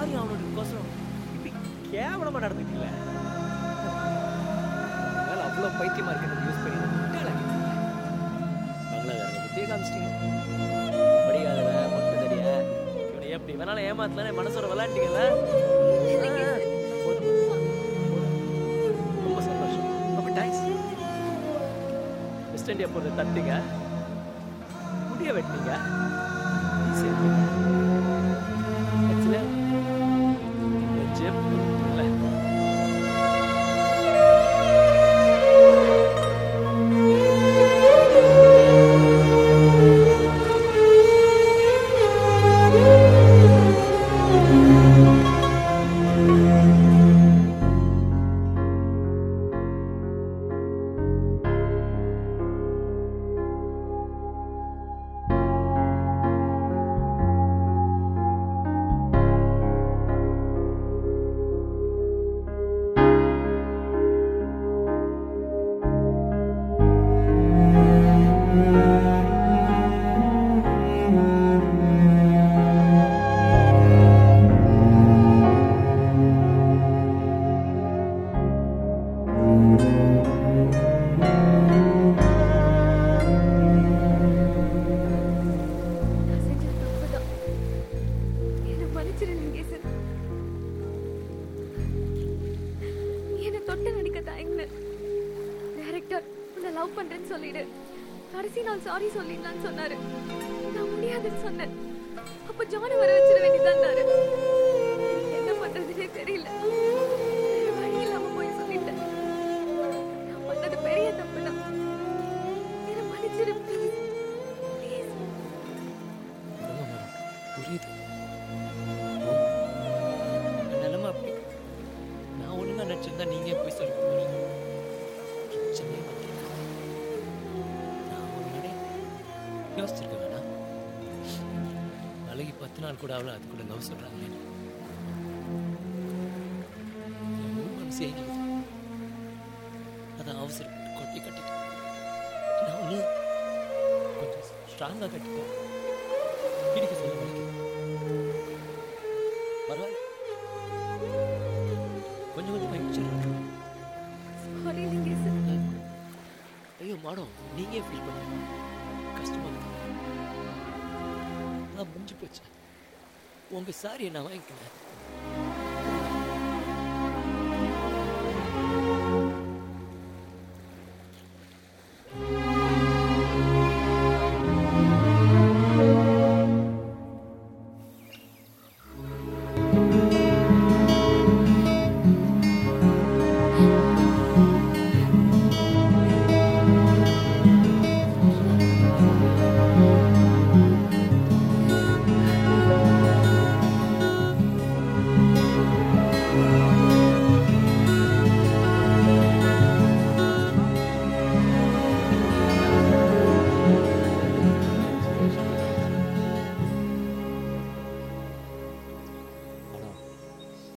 மாதிரி அவனுக்கோசரம் இப்படி கேவலமா நடந்துக்கல மேல அவ்வளோ பைத்தியமா இருக்கு யூஸ் பண்ணி பங்களாதாரங்க புத்தியே காமிச்சிட்டீங்க படிக்காதவன் மொட்டை தடிய இவனை எப்படி வேணாலும் ஏமாத்தலாம் என் மனசோட விளையாண்டிங்கல்ல போதும் போதும். ரொம்ப சந்தோஷம் ரொம்ப தேங்க்ஸ் வெஸ்ட் இண்டியா போட்டு தட்டுங்க முடிய வெட்டிங்க சரி Excellent. Good job. இல்லை நான் செஞ்சது தப்புதான். என்னை மன்னிச்சிரு லிங்கேசன். என்னை தொட்டு நடிக்க தயங்குனேன். டைரக்டர், உன்னை love பண்றேன்னு சொல்லிடு. கடைசி நாள் சாரி சொல்லிடலான்னு சொன்னாரு நான் முடியாதுன்னு சொன்னேன் அப்ப ஜானை வர வச்சிட வேண்டியதான்னாரு எனக்கு என்ன பண்றதுனே தெரியல வேற வழி இல்லாம போய் சொல்லிட்டேன் நான் பண்ணது பெரிய தப்பு தான் என்னை மன்னிச்சிரு ப்ளீஸ் ப்ளீஸ் ஆமா மேடம் புரியுது என் நிலைமை அப்படி நான் ஒழுங்கா நடிச்சிருந்தா நீங்க ஏன் போய் சொல்ல போறீங்க பிரச்சனையே வந்து நான் முன்னாடி யோசிச்சிருக்க வேணாம் அழகி பத்து நாள் கூட அவ்வளோ அதுக்குள்ள லவ் சொல்றாங்க மனசு ஏங்குது அதான் அவசரப்பட்டு கொட்டி கட்டிட்டேன் நான் ஒன்று கொஞ்சம் ஸ்ட்ராங்காக கட்டிட்டேன் பிடிக்க சொல்ல வலிக்குது பரவாயில்ல கொஞ்சம் கொஞ்சம் மகிழ்ச்சிடுறேன் சாரி லிங்கேசன் ஐயோ மாடம் நீங்க ஃபீல் பண்ண கஷ்டமா இருக்கு நான் முடிஞ்சு போச்சு உங்க சாரியை நான் வாங்கிக்கிறேன்